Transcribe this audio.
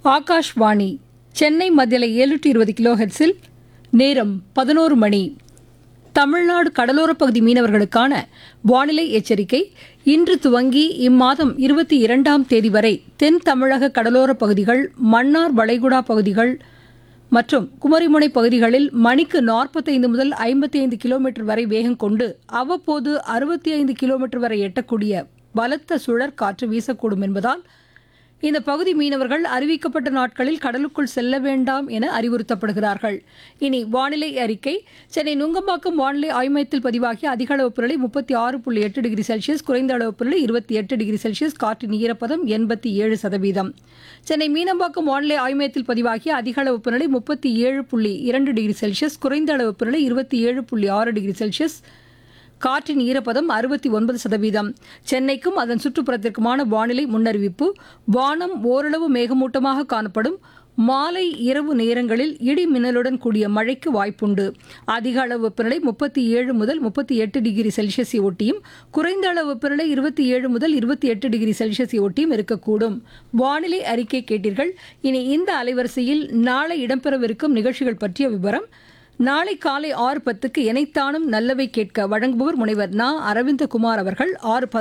ஆகாஷ்வாணி சென்னை மத்தியில ஏழுநூற்றி இருபது கிலோ ஹெர்ட்ஸில் நேரம் பதினோரு மணி தமிழ்நாடு கடலோரப் பகுதி மீனவர்களுக்கான வானிலை எச்சரிக்கை இன்று துவங்கி இம்மாதம் இருபத்தி இரண்டாம் தேதி வரை தென் தமிழக கடலோரப் பகுதிகள் மன்னார் வளைகுடா பகுதிகள் மற்றும் குமரிமுனை பகுதிகளில் மணிக்கு நாற்பத்தைந்து முதல் ஐம்பத்தி ஐந்து கிலோமீட்டர் வரை வேகம் கொண்டு அவ்வப்போது அறுபத்தி ஐந்து கிலோமீட்டர் வரை எட்டக்கூடிய பலத்த சுழற் காற்று வீசக்கூடும் என்பதால் இந்த பகுதி மீனவர்கள் அறிவிக்கப்பட்ட நாட்களில் கடலுக்குள் செல்ல வேண்டாம் என அறிவுறுத்தப்படுகிறார்கள் இனி வானிலை அறிக்கை சென்னை நுங்கம்பாக்கம் வானிலை ஆய்வு மையத்தில் பதிவாகிய அதிக அளவு புரளி முப்பத்தி ஆறு புள்ளி எட்டு டிகிரி செல்சியஸ் குறைந்த அளவு புரளி இருபத்தி எட்டு டிகிரி செல்சியஸ் காற்றின் ஈரப்பதம் எண்பத்தி ஏழு சதவீதம் சென்னை மீனம்பாக்கம் வானிலை ஆய்வு மையத்தில் பதிவாகிய அதிக அளவு புரளி முப்பத்தி ஏழு புள்ளி இரண்டு டிகிரி செல்சியஸ் குறைந்த அளவு புரளி இருபத்தி ஏழு புள்ளி ஆறு டிகிரி செல்சியஸ் காற்றின் ஈரப்பதம் அறுபத்தி ஒன்பது சதவீதம் சென்னைக்கும் அதன் சுற்றுப்புறத்திற்குமான வானிலை முன்னறிவிப்பு வானம் ஓரளவு மேகமூட்டமாக காணப்படும் மாலை இரவு நேரங்களில் இடி மின்னலுடன் கூடிய மழைக்கு வாய்ப்புண்டு அதிக அளவு வெப்பநிலை முப்பத்தி ஏழு முதல் முப்பத்தி எட்டு டிகிரி செல்சியஸை ஒட்டியும் குறைந்த அளவு வெப்பநிலை இருபத்தி ஏழு முதல் இருபத்தி எட்டு டிகிரி செல்சியஸை ஒட்டியும் இருக்கக்கூடும் வானிலை அறிக்கை கேட்டீர்கள் இனி இந்த அலைவரிசையில் நாளை இடம்பெறவிருக்கும் நிகழ்ச்சிகள் பற்றிய விவரம் நாளை காலை ஆறு பத்துக்கு இணைத்தானும் நல்லவை கேட்க வழங்குபவர் முனைவர் நா அரவிந்தகுமார் அவர்கள் ஆறு ப